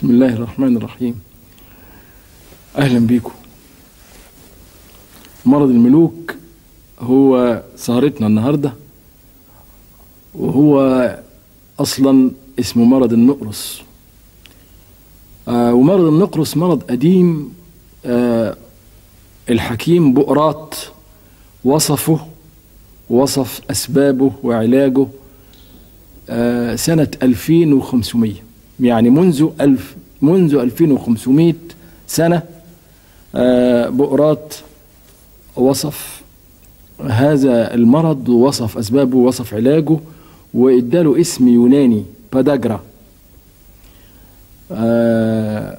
بسم الله الرحمن الرحيم أهلا بيكم مرض الملوك هو سهرتنا النهاردة وهو أصلا اسمه مرض النقرس آه ومرض النقرس مرض قديم آه الحكيم بؤراط وصفه وصف أسبابه وعلاجه آه سنة 2500 يعني منذ ألف منذ 2500 سنة آه بؤراط وصف هذا المرض ووصف أسبابه ووصف علاجه وإداله اسم يوناني باداجرا آه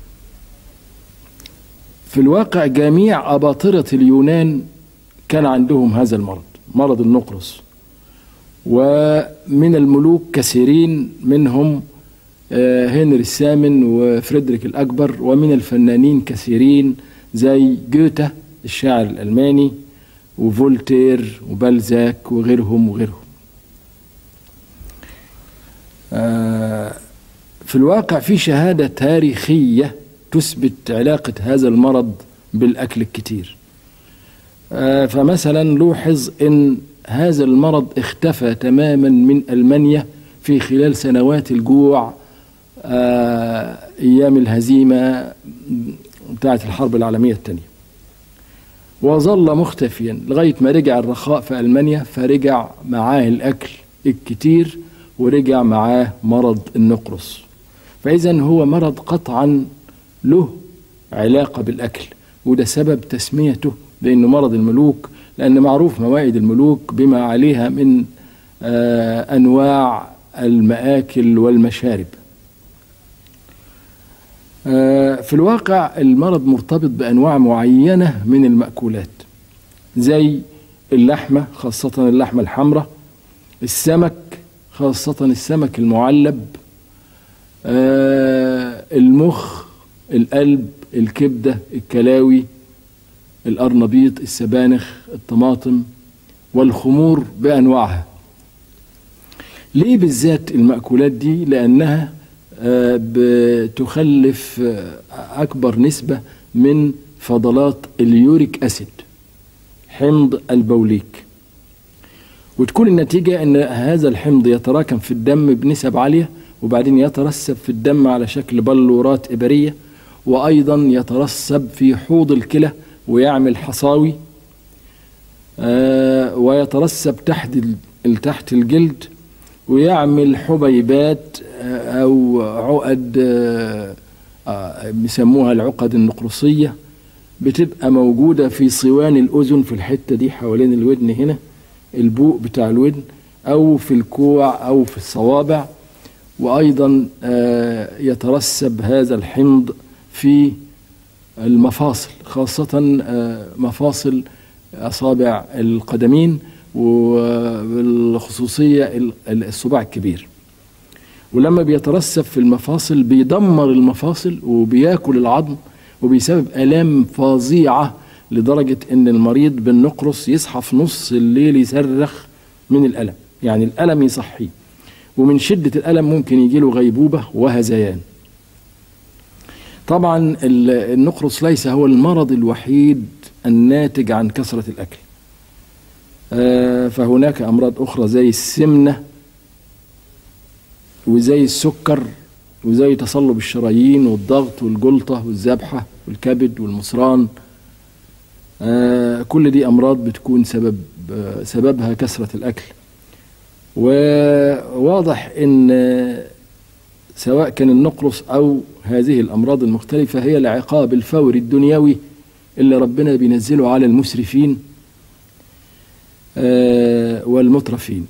في الواقع جميع أباطرة اليونان كان عندهم هذا المرض مرض النقرس ومن الملوك كثيرين منهم هنري الثامن وفريدريك الأكبر ومن الفنانين كثيرين زي جوتا الشاعر الألماني وفولتير وبلزاك وغيرهم وغيرهم في الواقع في شهادة تاريخية تثبت علاقة هذا المرض بالأكل الكتير فمثلا لوحظ أن هذا المرض اختفى تماما من ألمانيا في خلال سنوات الجوع أيام الهزيمة بتاعت الحرب العالمية الثانية وظل مختفيا لغاية ما رجع الرخاء في ألمانيا فرجع معاه الأكل الكتير ورجع معاه مرض النقرس فإذا هو مرض قطعا له علاقة بالأكل وده سبب تسميته بأنه مرض الملوك لأن معروف موائد الملوك بما عليها من آه أنواع المآكل والمشارب آه في الواقع المرض مرتبط بأنواع معينة من المأكولات زي اللحمة خاصة اللحمة الحمراء السمك خاصة السمك المعلب آه المخ القلب الكبدة الكلاوي الأرنبيط السبانخ الطماطم والخمور بأنواعها ليه بالذات المأكولات دي لأنها بتخلف أكبر نسبة من فضلات اليوريك أسيد حمض البوليك وتكون النتيجة أن هذا الحمض يتراكم في الدم بنسب عالية وبعدين يترسب في الدم على شكل بلورات إبرية وأيضا يترسب في حوض الكلى ويعمل حصاوي آه ويترسب تحت تحت الجلد ويعمل حبيبات آه او عقد آه بيسموها العقد النقرصيه بتبقى موجوده في صوان الاذن في الحته دي حوالين الودن هنا البوق بتاع الودن او في الكوع او في الصوابع وايضا يترسب هذا الحمض في المفاصل خاصة مفاصل أصابع القدمين وبالخصوصية الصباع الكبير ولما بيترسب في المفاصل بيدمر المفاصل وبياكل العظم وبيسبب آلام فظيعة لدرجة إن المريض بالنقرس يصحى في نص الليل يصرخ من الألم يعني الألم يصحيه ومن شدة الألم ممكن يجيله غيبوبة وهذيان طبعا النقرس ليس هو المرض الوحيد الناتج عن كثرة الأكل فهناك أمراض أخرى زي السمنة وزي السكر وزي تصلب الشرايين والضغط والجلطة والذبحة والكبد والمصران كل دي أمراض بتكون سبب سببها كثرة الأكل وواضح ان سواء كان النقرس او هذه الامراض المختلفه هي العقاب الفوري الدنيوي اللي ربنا بينزله على المسرفين والمترفين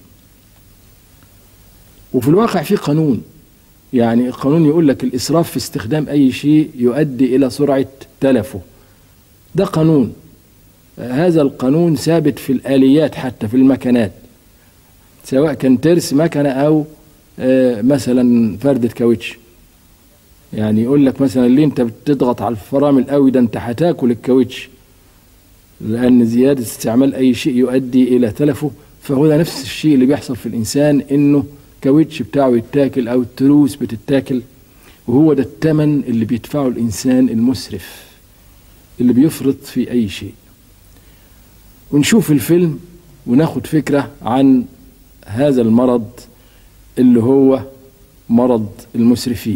وفي الواقع في قانون يعني القانون يقول لك الاسراف في استخدام اي شيء يؤدي الى سرعه تلفه ده قانون هذا القانون ثابت في الاليات حتى في المكنات سواء كان ترس مكنه او مثلا فردة كاوتش يعني يقول لك مثلا ليه انت بتضغط على الفرامل قوي ده انت هتاكل الكاوتش لان زياده استعمال اي شيء يؤدي الى تلفه فهو ده نفس الشيء اللي بيحصل في الانسان انه كاوتش بتاعه يتاكل او التروس بتتاكل وهو ده الثمن اللي بيدفعه الإنسان المسرف اللي بيفرط في أي شيء ونشوف الفيلم وناخد فكرة عن هذا المرض اللي هو مرض المسرفين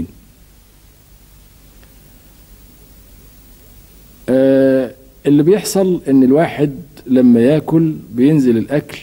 آه اللي بيحصل ان الواحد لما ياكل بينزل الاكل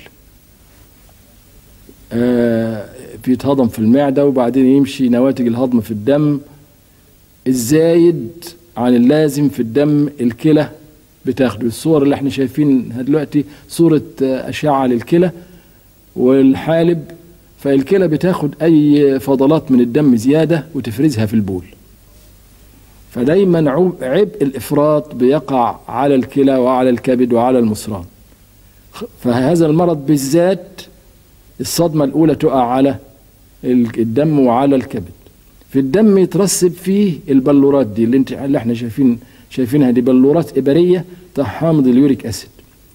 آه بيتهضم في المعدة وبعدين يمشي نواتج الهضم في الدم الزايد عن اللازم في الدم الكلى بتاخده الصور اللي احنا شايفينها دلوقتي صورة أشعة للكلى والحالب فالكلى بتاخد أي فضلات من الدم زيادة وتفرزها في البول فدايما عبء الإفراط بيقع على الكلى وعلى الكبد وعلى المصران فهذا المرض بالذات الصدمة الأولى تقع على الدم وعلى الكبد في الدم يترسب فيه البلورات دي اللي, انت اللي احنا شايفين شايفينها دي بلورات إبرية حامض اليوريك أسيد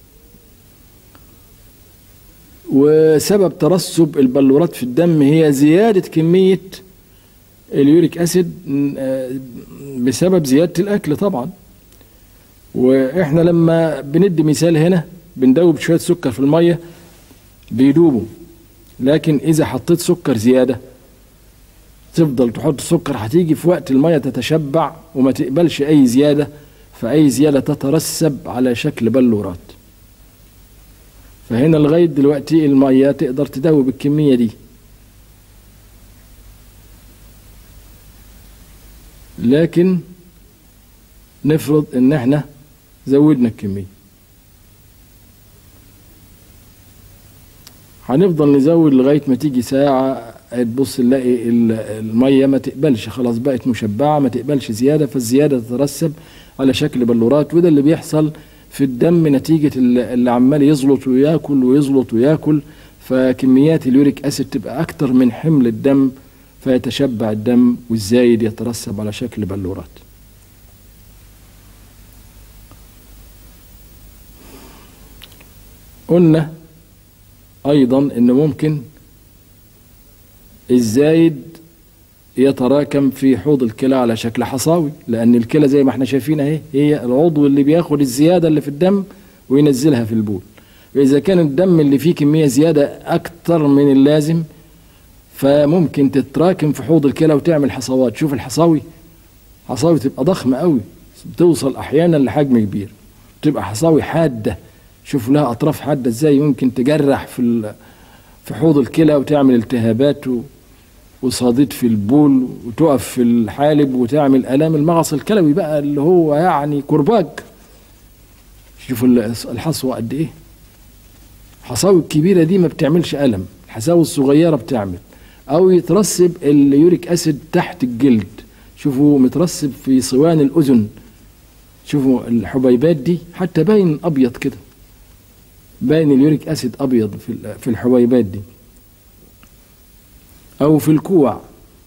وسبب ترسب البلورات في الدم هي زيادة كمية اليوريك أسيد بسبب زيادة الأكل طبعا وإحنا لما بندي مثال هنا بندوب شوية سكر في المية بيدوبوا لكن إذا حطيت سكر زيادة تفضل تحط سكر هتيجي في وقت المية تتشبع وما تقبلش أي زيادة فأي زيادة تترسب على شكل بلورات فهنا لغاية دلوقتي المية تقدر تدوب الكمية دي لكن نفرض ان احنا زودنا الكمية هنفضل نزود لغاية ما تيجي ساعة تبص نلاقي المية ما تقبلش خلاص بقت مشبعة ما تقبلش زيادة فالزيادة تترسب على شكل بلورات وده اللي بيحصل في الدم نتيجة اللي عمال يزلط وياكل ويزلط وياكل فكميات اليوريك أسيد تبقى أكتر من حمل الدم فيتشبع الدم والزايد يترسب على شكل بلورات قلنا أيضا أن ممكن الزايد يتراكم في حوض الكلى على شكل حصاوي لأن الكلى زي ما احنا شايفين اهي هي العضو اللي بياخد الزيادة اللي في الدم وينزلها في البول وإذا كان الدم اللي فيه كمية زيادة أكتر من اللازم فممكن تتراكم في حوض الكلى وتعمل حصوات شوف الحصاوي حصاوي تبقى ضخمة قوي بتوصل أحيانا لحجم كبير تبقى حصاوي حادة شوف لها أطراف حادة إزاي ممكن تجرح في في حوض الكلى وتعمل التهابات و وصادت في البول وتقف في الحالب وتعمل الام المغص الكلوي بقى اللي هو يعني كرباج شوفوا الحصوه قد ايه الحصاوي الكبيره دي ما بتعملش الم الحصاوي الصغيره بتعمل او يترسب اليوريك اسيد تحت الجلد شوفوا مترسب في صوان الاذن شوفوا الحبيبات دي حتى باين ابيض كده باين اليوريك اسيد ابيض في في الحبيبات دي أو في الكوع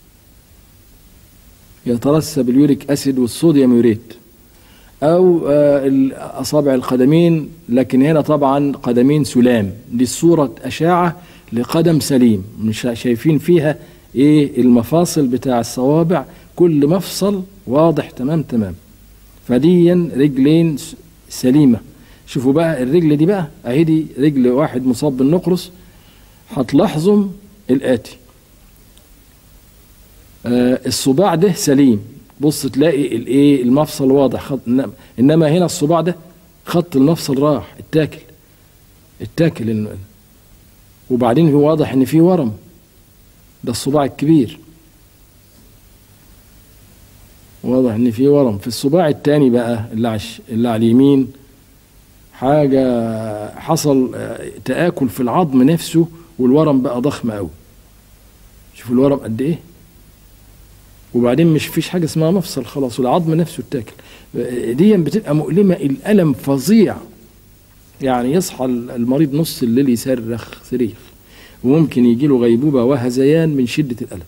يترسب اليوريك أسيد والصوديوم يوريت أو أصابع القدمين لكن هنا طبعا قدمين سلام دي صورة أشعة لقدم سليم مش شايفين فيها إيه المفاصل بتاع الصوابع كل مفصل واضح تمام تمام فديا رجلين سليمة شوفوا بقى الرجل دي بقى أهي دي رجل واحد مصاب بالنقرس هتلاحظوا الآتي آه الصباع ده سليم بص تلاقي الايه المفصل واضح خط انما هنا الصباع ده خط المفصل راح اتاكل اتاكل وبعدين هو واضح ان في ورم ده الصباع الكبير واضح ان في ورم في الصباع الثاني بقى اللي على اللي على اليمين حاجه حصل تاكل في العظم نفسه والورم بقى ضخم قوي شوفوا الورم قد ايه وبعدين مش فيش حاجه اسمها مفصل خلاص والعظم نفسه اتاكل دي بتبقى مؤلمه الالم فظيع يعني يصحى المريض نص الليل يصرخ صريخ وممكن يجي له غيبوبه وهذيان من شده الالم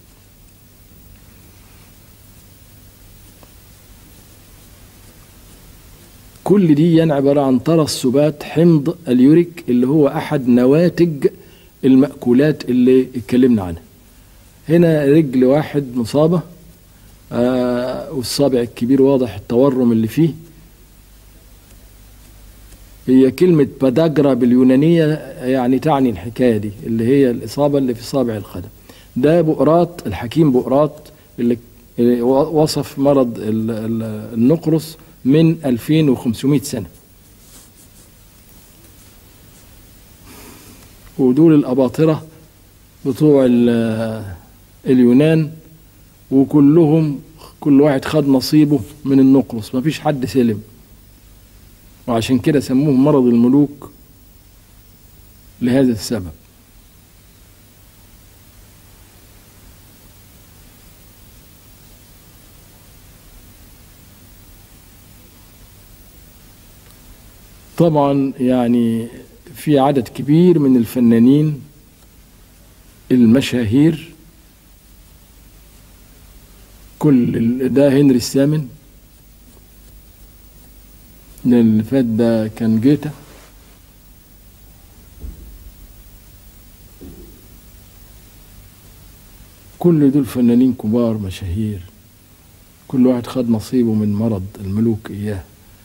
كل دي عبارة عن ترسبات حمض اليوريك اللي هو أحد نواتج المأكولات اللي اتكلمنا عنها هنا رجل واحد مصابة آه والصابع الكبير واضح التورم اللي فيه هي كلمة باداجرا باليونانية يعني تعني الحكاية دي اللي هي الإصابة اللي في صابع القدم ده بؤرات الحكيم بؤرات اللي اللي وصف مرض ال- ال- النقرس من 2500 سنة ودول الأباطرة بتوع ال- اليونان وكلهم كل واحد خد نصيبه من النقرس مفيش حد سلم وعشان كده سموه مرض الملوك لهذا السبب طبعا يعني في عدد كبير من الفنانين المشاهير كل ال- ده هنري الثامن ده اللي فات ده كان جيتا كل دول فنانين كبار مشاهير كل واحد خد نصيبه من مرض الملوك إياه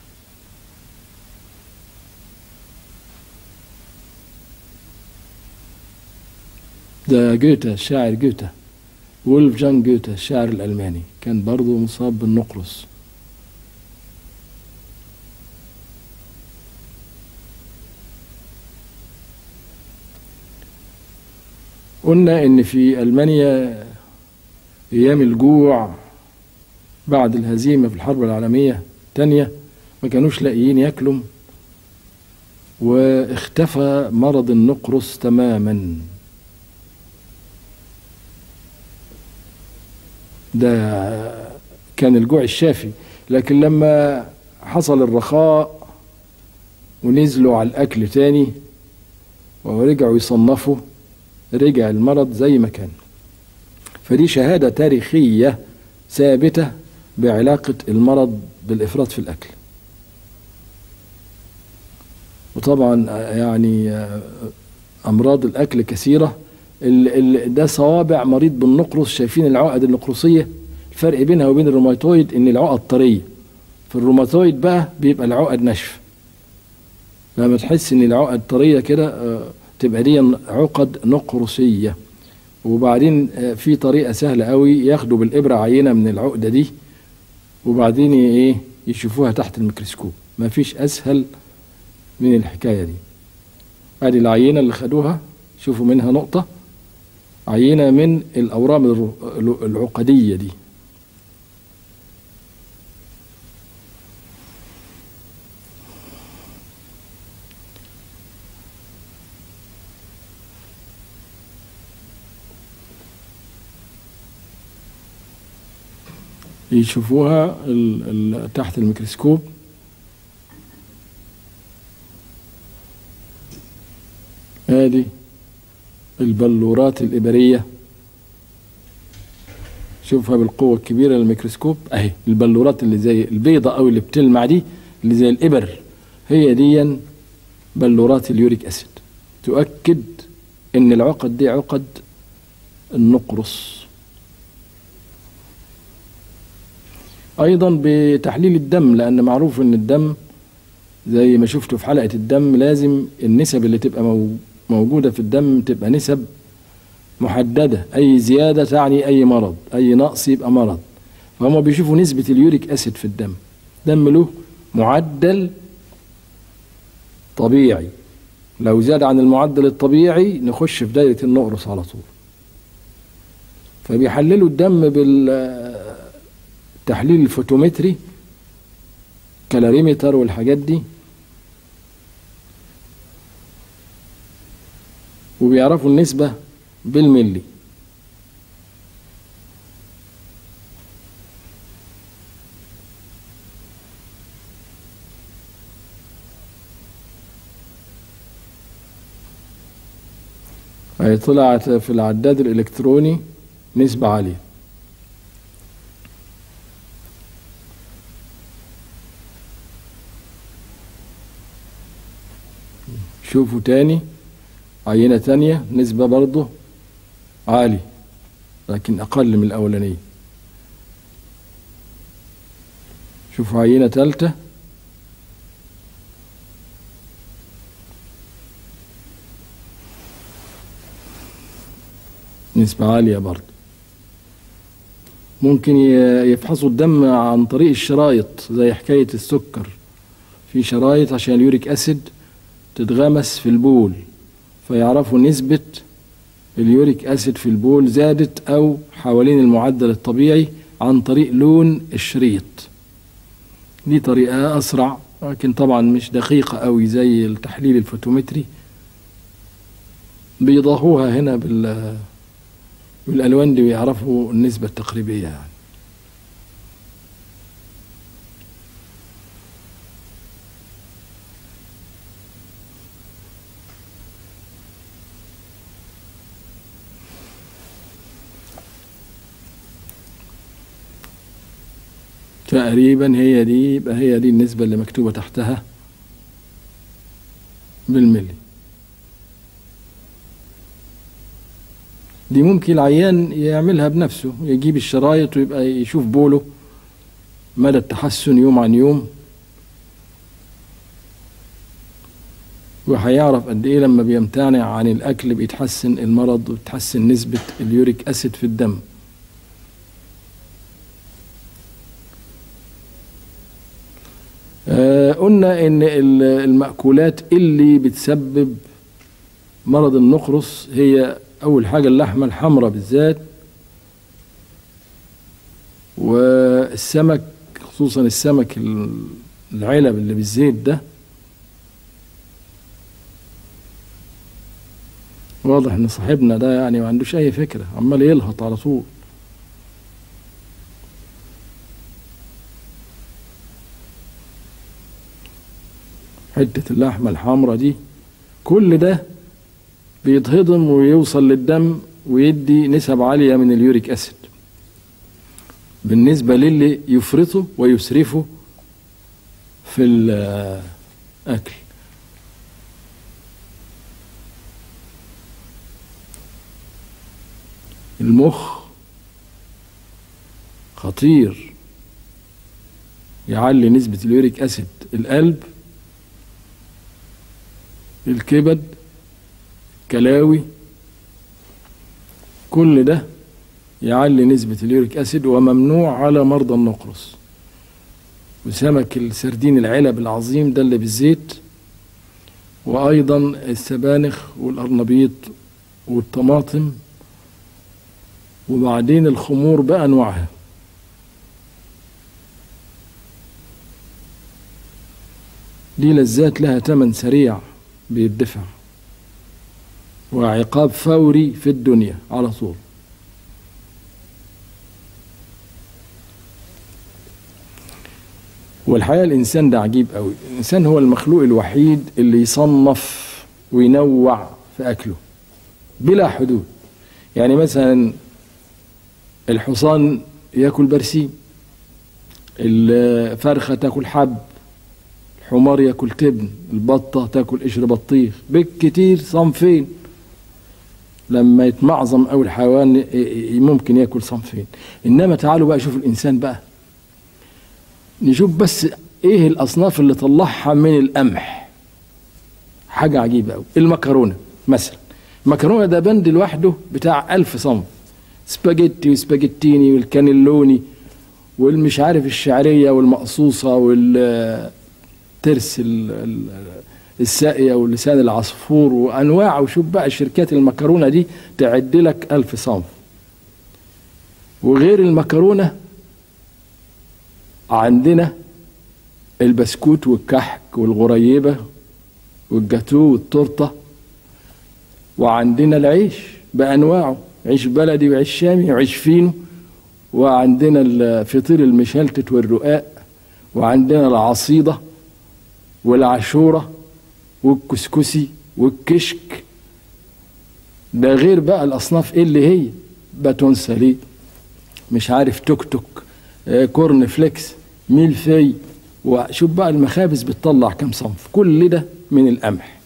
ده جوتا الشاعر جوتا وولف جان جوتا الشاعر الألماني كان برضه مصاب بالنقرس قلنا ان في المانيا ايام الجوع بعد الهزيمه في الحرب العالميه الثانيه ما كانوش لاقيين ياكلوا واختفى مرض النقرس تماما ده كان الجوع الشافي لكن لما حصل الرخاء ونزلوا على الاكل تاني ورجعوا يصنفوا رجع المرض زي ما كان فدي شهادة تاريخية ثابتة بعلاقة المرض بالإفراط في الأكل وطبعا يعني أمراض الأكل كثيرة ال- ال- ده صوابع مريض بالنقرس شايفين العقد النقرسية الفرق بينها وبين الروماتويد إن العقد طرية في الروماتويد بقى بيبقى العقد ناشفة لما تحس إن العقد طرية كده آه، تبقى دي عقد نقرسية وبعدين آه، في طريقة سهلة قوي ياخدوا بالإبرة عينة من العقدة دي وبعدين ي- ايه يشوفوها تحت الميكروسكوب ما فيش أسهل من الحكاية دي ادي العينة اللي خدوها شوفوا منها نقطة عينة من الأورام الر- العقدية دي يشوفوها ال ال تحت الميكروسكوب ادي البلورات الإبرية شوفها بالقوة الكبيرة للميكروسكوب اهي البلورات اللي زي البيضة او اللي بتلمع دي اللي زي الإبر هي دي بلورات اليوريك أسيد تؤكد ان العقد دي عقد النقرس ايضا بتحليل الدم لان معروف ان الدم زي ما شفتوا في حلقة الدم لازم النسب اللي تبقى مو- موجودة في الدم تبقى نسب محددة أي زيادة تعني أي مرض أي نقص يبقى مرض فهم بيشوفوا نسبة اليوريك أسيد في الدم دم له معدل طبيعي لو زاد عن المعدل الطبيعي نخش في دايرة النقرس على طول فبيحللوا الدم بالتحليل الفوتومتري كالوريمتر والحاجات دي وبيعرفوا النسبة بالملي هي طلعت في العداد الإلكتروني نسبة عالية شوفوا تاني عينة تانية نسبة برضه عالي لكن أقل من الأولانية شوفوا عينة تالتة نسبة عالية برضه ممكن ي- يفحصوا الدم عن طريق الشرايط زي حكاية السكر في شرايط عشان اليوريك أسيد تتغمس في البول فيعرفوا نسبة اليوريك أسيد في البول زادت أو حوالين المعدل الطبيعي عن طريق لون الشريط دي طريقة أسرع لكن طبعا مش دقيقة أوي زي التحليل الفوتومتري بيضاهوها هنا بال بالألوان دي ويعرفوا النسبة التقريبية يعني تقريبا هي دي يبقى هي دي النسبة اللي مكتوبة تحتها بالملي دي ممكن العيان يعملها بنفسه يجيب الشرايط ويبقى يشوف بوله مدى التحسن يوم عن يوم وهيعرف قد ايه لما بيمتنع عن الاكل بيتحسن المرض وتحسن نسبة اليوريك اسيد في الدم آه قلنا ان ال- المأكولات اللي بتسبب مرض النقرس هي اول حاجة اللحمة الحمراء بالذات والسمك خصوصا السمك ال- العلب اللي بالزيت ده واضح ان صاحبنا ده يعني ما عندوش اي فكرة عمال يلهط على طول حتة اللحمة الحمراء دي كل ده بيتهضم ويوصل للدم ويدي نسب عالية من اليوريك أسيد بالنسبة للي يفرطه ويسرفه في الأكل المخ خطير يعلي نسبة اليوريك أسيد القلب الكبد كلاوي كل ده يعلي نسبة اليوريك أسيد وممنوع على مرضى النقرس وسمك السردين العلب العظيم ده اللي بالزيت وأيضا السبانخ والأرنبيط والطماطم وبعدين الخمور بأنواعها دي لذات لها تمن سريع بيدفع وعقاب فوري في الدنيا على طول والحقيقة الإنسان ده عجيب قوي الإنسان هو المخلوق الوحيد اللي يصنف وينوع في أكله بلا حدود يعني مثلا الحصان ياكل برسيم الفرخة تاكل حب الحمار ياكل تبن البطة تاكل قشر بطيخ بالكتير صنفين لما يتمعظم أو الحيوان ي- ي- ممكن ياكل صنفين إنما تعالوا بقى شوف الإنسان بقى نشوف بس إيه الأصناف اللي طلعها من القمح حاجة عجيبة أوي المكرونة مثلا المكرونة ده بند لوحده بتاع ألف صنف سباجيتي وسباجيتيني والكانيلوني والمش عارف الشعرية والمقصوصة والترس ال- ال- الساقية ولسان العصفور وأنواع وشوف بقى شركات المكرونة دي تعد لك ألف صنف وغير المكرونة عندنا البسكوت والكحك والغريبة والجاتو والتورته وعندنا العيش بأنواعه عيش بلدي وعيش شامي وعيش فينو وعندنا الفطير المشلتت والرقاق وعندنا العصيدة والعشورة والكسكسي والكشك ده غير بقى الأصناف إيه اللي هي باتون ساليه مش عارف توك توك آه، كورن فليكس ميل في وشوف بقى المخابز بتطلع كم صنف كل ده من القمح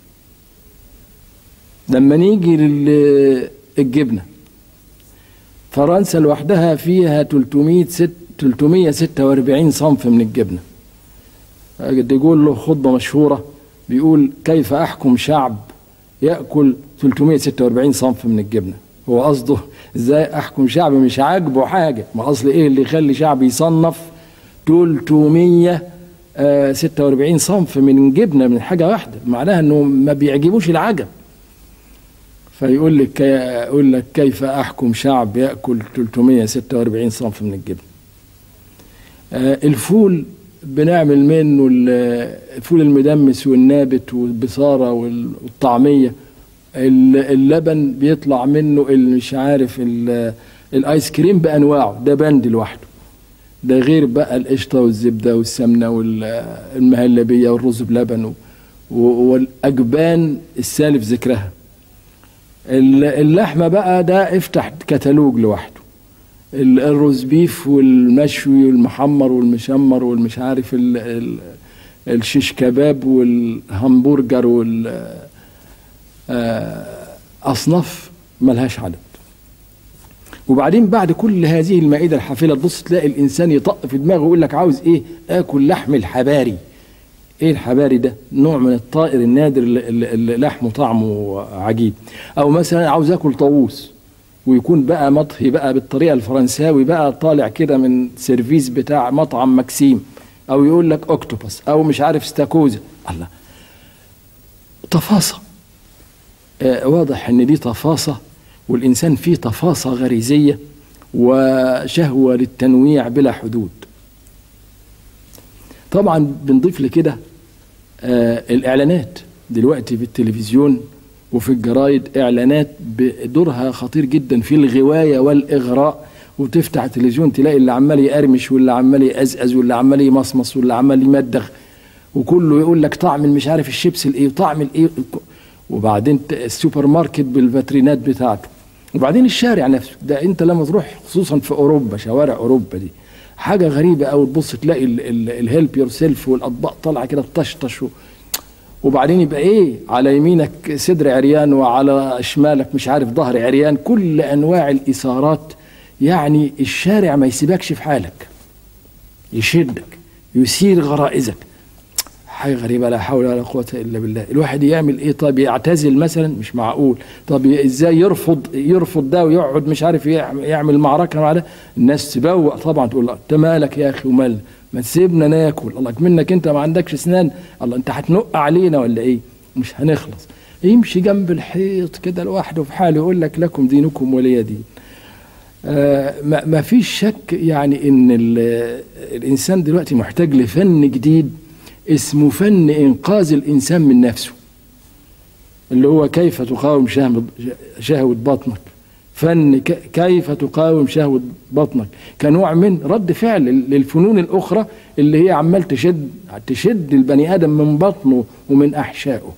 لما نيجي للجبنة فرنسا لوحدها فيها 300 ست 346 صنف من الجبنة يقول له خطبة مشهورة بيقول كيف أحكم شعب يأكل 346 صنف من الجبنة هو قصده ازاي احكم شعب مش عاجبه حاجة ما اصل ايه اللي يخلي شعب يصنف 346 صنف من جبنة من حاجة واحدة معناها انه ما بيعجبوش العجب فيقول لك يقول لك كيف احكم شعب ياكل 346 صنف من الجبن الفول بنعمل منه الفول المدمس والنابت والبصاره والطعميه اللبن بيطلع منه مش عارف الايس كريم بانواعه ده بند لوحده ده غير بقى القشطه والزبده والسمنه والمهلبيه والرز بلبن والاجبان السالف ذكرها اللحمه بقى ده افتح كتالوج لوحده الروز بيف والمشوي والمحمر والمشمر والمش عارف ال ال الشيش كباب والهمبرجر وال اصناف ملهاش عدد وبعدين بعد كل هذه المائده الحافله تبص تلاقي الانسان يطق في دماغه ويقول لك عاوز ايه اكل لحم الحباري ايه الحباري ده نوع من الطائر النادر اللي, اللي لحمه طعمه عجيب او مثلا عاوز اكل طاووس ويكون بقى مطهي بقى بالطريقه الفرنساوي بقى طالع كده من سيرفيس بتاع مطعم مكسيم او يقول لك اوكتوبس او مش عارف استاكوزا الله تفاصة آه واضح ان دي تفاصة والانسان فيه تفاصة غريزية وشهوة للتنويع بلا حدود طبعا بنضيف لكده آه الاعلانات دلوقتي في التلفزيون وفي الجرايد اعلانات بدورها خطير جدا في الغوايه والاغراء وتفتح التلفزيون تلاقي اللي عمال يقرمش واللي عمال يقزقز واللي عمال يمصمص واللي عمال يمدغ وكله يقول لك طعم مش عارف الشيبس الايه وطعم الايه وبعدين السوبر ماركت بالفاترينات بتاعته وبعدين الشارع نفسه ده انت لما تروح خصوصا في اوروبا شوارع اوروبا دي حاجه غريبه قوي تبص تلاقي الهيلب يور سيلف والاطباق طالعه كده تطشطش وبعدين يبقى ايه على يمينك صدر عريان وعلى شمالك مش عارف ظهر عريان كل انواع الاثارات يعني الشارع ما يسيبكش في حالك يشدك يثير غرائزك حاجه غريبه لا حول ولا قوه الا بالله الواحد يعمل ايه طب يعتزل مثلا مش معقول طب ازاي يرفض يرفض ده ويقعد مش عارف يعمل معركه مع ده الناس تبوق طبعا تقول له انت مالك يا اخي ومال ما تسيبنا ناكل الله منك انت ما عندكش اسنان الله انت هتنق علينا ولا ايه مش هنخلص يمشي جنب الحيط كده لوحده في حاله يقول لك لكم دينكم ولي دين آه ما فيش شك يعني ان الانسان دلوقتي محتاج لفن جديد اسمه فن انقاذ الانسان من نفسه اللي هو كيف تقاوم شهوة بطنك فن كيف تقاوم شهوة بطنك كنوع من رد فعل للفنون الأخرى اللي هي عمال تشد تشد البني آدم من بطنه ومن أحشائه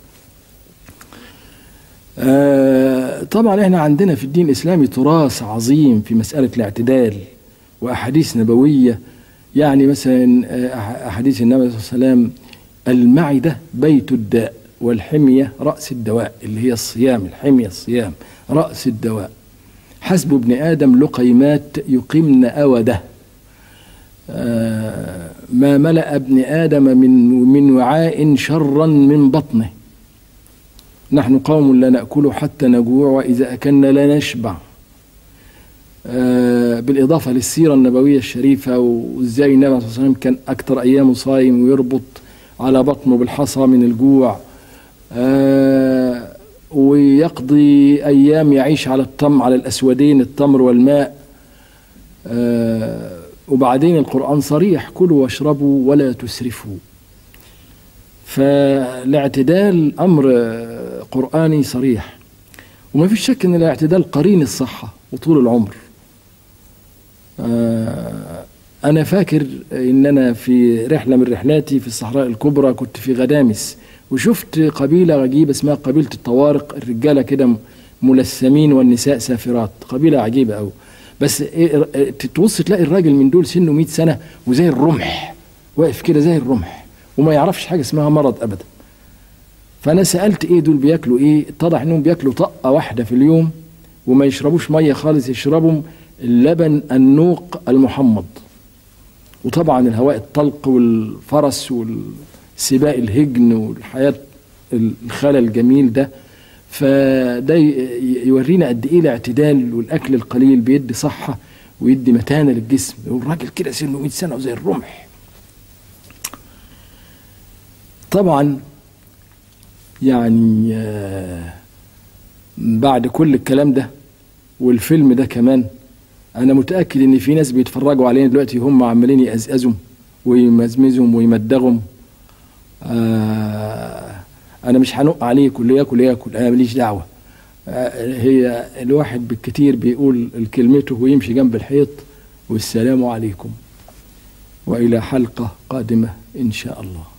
آه طبعا احنا عندنا في الدين الإسلامي تراث عظيم في مسألة الاعتدال وأحاديث نبوية يعني مثلا أحاديث النبي صلى الله عليه وسلم المعدة بيت الداء والحمية رأس الدواء اللي هي الصيام الحمية الصيام رأس الدواء حسب ابن آدم لقيمات يقمن أوده آه ما ملأ ابن آدم من من وعاء شرا من بطنه نحن قوم لا نأكل حتى نجوع وإذا أكلنا لا نشبع آه بالإضافة للسيرة النبوية الشريفة وإزاي النبي صلى الله عليه وسلم كان أكثر أيامه صايم ويربط على بطنه بالحصى من الجوع آه ويقضي أيام يعيش على التمر على الأسودين التمر والماء آه وبعدين القرآن صريح كلوا واشربوا ولا تسرفوا فالاعتدال أمر قرآني صريح وما فيش شك أن الاعتدال قرين الصحة وطول العمر آه أنا فاكر إن أنا في رحلة من رحلاتي في الصحراء الكبرى كنت في غدامس وشفت قبيلة عجيبة اسمها قبيلة الطوارق الرجالة كده ملثمين والنساء سافرات قبيلة عجيبة أوي بس تبص تلاقي الراجل من دول سنه 100 سنة وزي الرمح واقف كده زي الرمح وما يعرفش حاجة اسمها مرض أبدا فأنا سألت إيه دول بياكلوا إيه اتضح إنهم بياكلوا طقة واحدة في اليوم وما يشربوش مية خالص يشربوا اللبن النوق المحمض وطبعا الهواء الطلق والفرس والسباق الهجن والحياة الخلا الجميل ده فده ي- يورينا قد ايه الاعتدال والاكل القليل بيدي صحه ويدي متانه للجسم والراجل كده سنه 100 سنه وزي الرمح طبعا يعني آه، بعد كل الكلام ده والفيلم ده كمان انا متاكد ان في ناس بيتفرجوا علينا دلوقتي هم عمالين يقزقزهم ويمزمزهم ويمدغهم آه انا مش هنق عليه كل ياكل ياكل انا ماليش دعوه آه هي الواحد بالكتير بيقول كلمته ويمشي جنب الحيط والسلام عليكم والى حلقه قادمه ان شاء الله